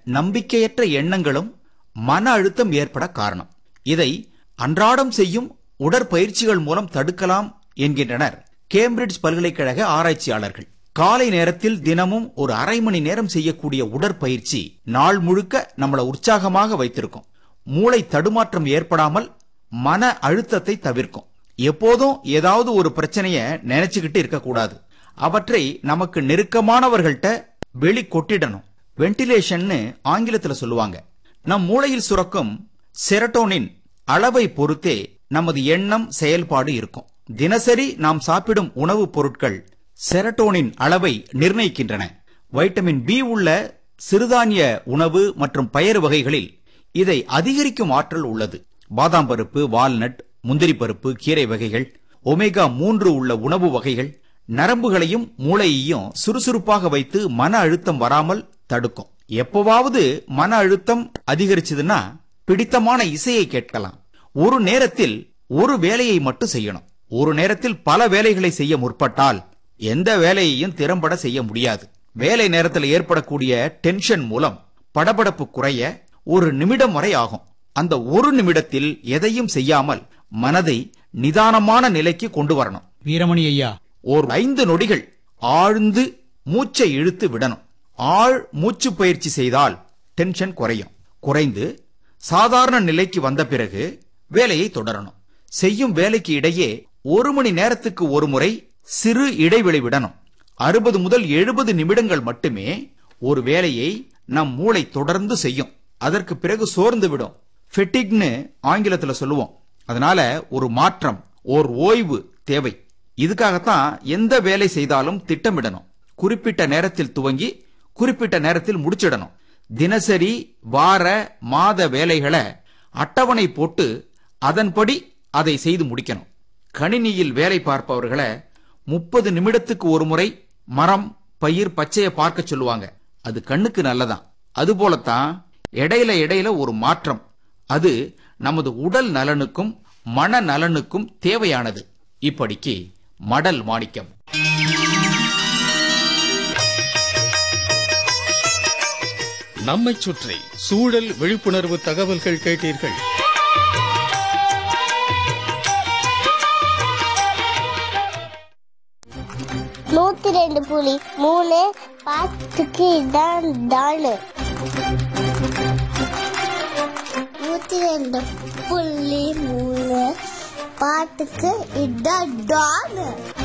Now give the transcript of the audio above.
நம்பிக்கையற்ற எண்ணங்களும் மன அழுத்தம் ஏற்பட காரணம் இதை அன்றாடம் செய்யும் உடற்பயிற்சிகள் மூலம் தடுக்கலாம் என்கின்றனர் கேம்பிரிட்ஜ் பல்கலைக்கழக ஆராய்ச்சியாளர்கள் காலை நேரத்தில் தினமும் ஒரு அரை மணி நேரம் செய்யக்கூடிய உடற்பயிற்சி நாள் முழுக்க நம்மளை உற்சாகமாக வைத்திருக்கும் மூளை தடுமாற்றம் ஏற்படாமல் மன அழுத்தத்தை தவிர்க்கும் எப்போதும் ஏதாவது ஒரு பிரச்சனைய நினைச்சுக்கிட்டு இருக்கக்கூடாது அவற்றை நமக்கு நெருக்கமானவர்கள்ட்ட வெளி கொட்டிடணும் வென்டிலேஷன்னு ஆங்கிலத்துல சொல்லுவாங்க நம் மூளையில் சுரக்கும் செரட்டோனின் அளவை பொறுத்தே நமது எண்ணம் செயல்பாடு இருக்கும் தினசரி நாம் சாப்பிடும் உணவுப் பொருட்கள் செரட்டோனின் அளவை நிர்ணயிக்கின்றன வைட்டமின் பி உள்ள சிறுதானிய உணவு மற்றும் பயறு வகைகளில் இதை அதிகரிக்கும் ஆற்றல் உள்ளது பாதாம் பருப்பு வால்நட் முந்திரி பருப்பு கீரை வகைகள் ஒமேகா மூன்று உள்ள உணவு வகைகள் நரம்புகளையும் மூளையையும் சுறுசுறுப்பாக வைத்து மன அழுத்தம் வராமல் தடுக்கும் எப்பவாவது மன அழுத்தம் அதிகரிச்சதுன்னா பிடித்தமான இசையை கேட்கலாம் ஒரு நேரத்தில் ஒரு வேலையை மட்டும் செய்யணும் ஒரு நேரத்தில் பல வேலைகளை செய்ய முற்பட்டால் எந்த வேலையையும் திறம்பட செய்ய முடியாது வேலை நேரத்தில் ஏற்படக்கூடிய டென்ஷன் மூலம் படபடப்பு குறைய ஒரு நிமிடம் வரை ஆகும் அந்த ஒரு நிமிடத்தில் எதையும் செய்யாமல் மனதை நிதானமான நிலைக்கு கொண்டு வரணும் வீரமணி ஐயா ஓர் ஐந்து நொடிகள் ஆழ்ந்து மூச்சை இழுத்து விடணும் ஆழ் மூச்சு பயிற்சி செய்தால் டென்ஷன் குறையும் குறைந்து சாதாரண நிலைக்கு வந்த பிறகு வேலையை தொடரணும் செய்யும் வேலைக்கு இடையே ஒரு மணி நேரத்துக்கு ஒரு முறை சிறு இடைவெளி விடணும் அறுபது முதல் எழுபது நிமிடங்கள் மட்டுமே ஒரு வேலையை நம் மூளை தொடர்ந்து செய்யும் அதற்கு பிறகு சோர்ந்து விடும் ஃபெட்டிக்னு ஆங்கிலத்துல சொல்லுவோம் அதனால ஒரு மாற்றம் ஓர் ஓய்வு தேவை இதுக்காகத்தான் எந்த வேலை செய்தாலும் திட்டமிடணும் குறிப்பிட்ட நேரத்தில் துவங்கி குறிப்பிட்ட நேரத்தில் முடிச்சிடணும் தினசரி வார மாத வேலைகளை அட்டவணை போட்டு அதன்படி அதை செய்து முடிக்கணும் கணினியில் வேலை பார்ப்பவர்களை முப்பது நிமிடத்துக்கு ஒரு முறை மரம் பயிர் பச்சைய பார்க்க சொல்லுவாங்க அது கண்ணுக்கு நல்லதான் அதுபோலத்தான் இடையில இடையில ஒரு மாற்றம் அது நமது உடல் நலனுக்கும் மன நலனுக்கும் தேவையானது இப்படிக்கு மடல் மாணிக்கம் நம்மைச் சுற்றி சூழல் விழிப்புணர்வு தகவல்கள் கேட்டீர்கள் நூத்தி ரெண்டு புலி மூணு பாத்துக்கு இதான் டாலு நூத்தி ரெண்டு புள்ளி மூணு பாட்டுக்கு இதான் டாலு